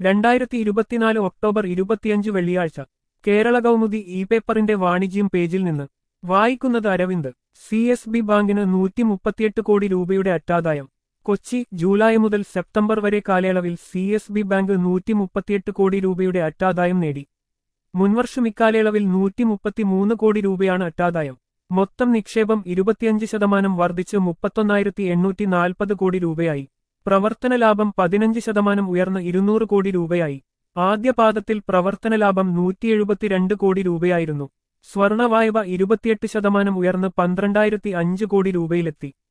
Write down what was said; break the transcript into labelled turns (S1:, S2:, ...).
S1: രണ്ടായിരത്തി ഇരുപത്തിനാല് ഒക്ടോബർ ഇരുപത്തിയഞ്ച് വെള്ളിയാഴ്ച കേരള കൗമുദി ഇ പേപ്പറിന്റെ വാണിജ്യം പേജിൽ നിന്ന് വായിക്കുന്നത് അരവിന്ദ് സി എസ് ബി ബാങ്കിന് നൂറ്റി മുപ്പത്തിയെട്ട് കോടി രൂപയുടെ അറ്റാദായം കൊച്ചി ജൂലൈ മുതൽ സെപ്റ്റംബർ വരെ കാലയളവിൽ സി എസ് ബി ബാങ്ക് നൂറ്റി മുപ്പത്തിയെട്ട് കോടി രൂപയുടെ അറ്റാദായം നേടി മുൻവർഷം ഇക്കാലയളവിൽ നൂറ്റി മുപ്പത്തിമൂന്ന് കോടി രൂപയാണ് അറ്റാദായം മൊത്തം നിക്ഷേപം ഇരുപത്തിയഞ്ച് ശതമാനം വർദ്ധിച്ച് മുപ്പത്തൊന്നായിരത്തി എണ്ണൂറ്റി നാൽപ്പത് കോടി രൂപയായി പ്രവർത്തന ലാഭം പതിനഞ്ച് ശതമാനം ഉയർന്ന് ഇരുന്നൂറ് കോടി രൂപയായി ആദ്യ പാദത്തിൽ പ്രവർത്തന ലാഭം നൂറ്റി എഴുപത്തിരണ്ട് കോടി രൂപയായിരുന്നു സ്വർണ വായ്പ ഇരുപത്തിയെട്ട് ശതമാനം ഉയർന്ന് പന്ത്രണ്ടായിരത്തി അഞ്ച് കോടി രൂപയിലെത്തി